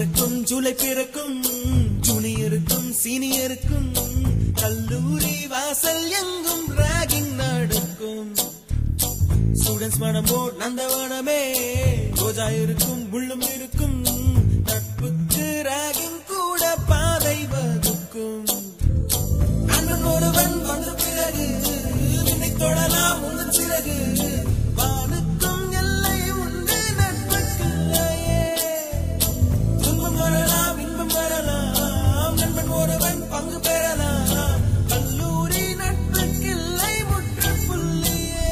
பிறக்கும் ஜூலை பிறக்கும் ஜூனியருக்கும் சீனியருக்கும் கல்லூரி வாசல் எங்கும் ராகிங் நடக்கும் ஸ்டூடெண்ட்ஸ் மனமோ நந்தவனமே ரோஜா இருக்கும் முள்ளும் இருக்கும் நட்புக்கு ராகிங் கூட பாதை வகுக்கும் அண்ணன் ஒருவன் வந்த பிறகு விண்ணை தொடலாம் உந்தன் சிறகு வானுக்கும் எல்லை உண்டு நட்புக்குள்ளையே துன்பம் வரலாம் இன்பம் வரலாம் நண்பன் ஒருவன் பங்கு பெறலாம் கல்லூரி நட்புக்கில்லை முற்றுப்புள்ளியே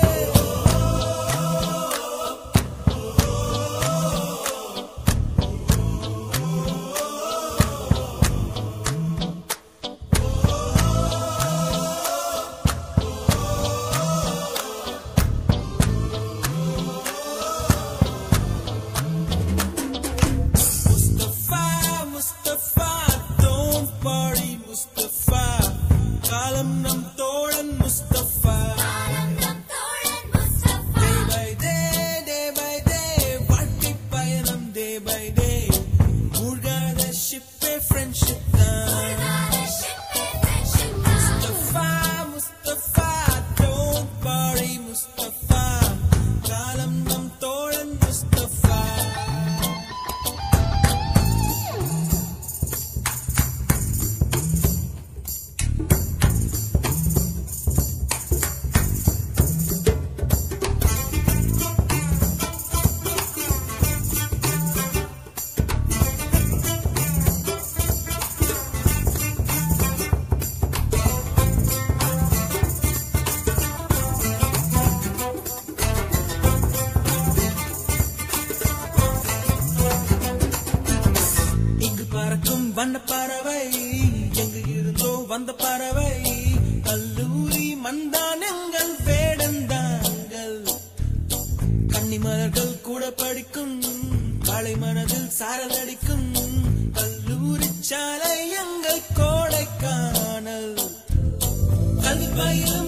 முஸ்தபா முஸ்தபா don't worry முஸ்தபா காலம் நம் தோழன் Mustafa day by day day by day வாழ்க்கை பயணம் day by day மூழ்காத ஷிப்பே ஃப்ரெண்ட்ஷிப் தான் முஸ்தபா முஸ்தபா don't worry முஸ்தபா காலம் நம் தோழன் முஸ்தபா இங்கு பறக்கும் வண்ண பறவை எங்கு இருந்தோ வந்த பறவை கல்லூரி மந்தான் எங்கள் வேடந்தாங்கள் கன்னிமலர்கள் கூட படிக்கும் காலை மனதில் சாரல் அடிக்கும் கல்லூரி சாலை எங்கள் கோடைக்கானல் கல்வி பயிலும்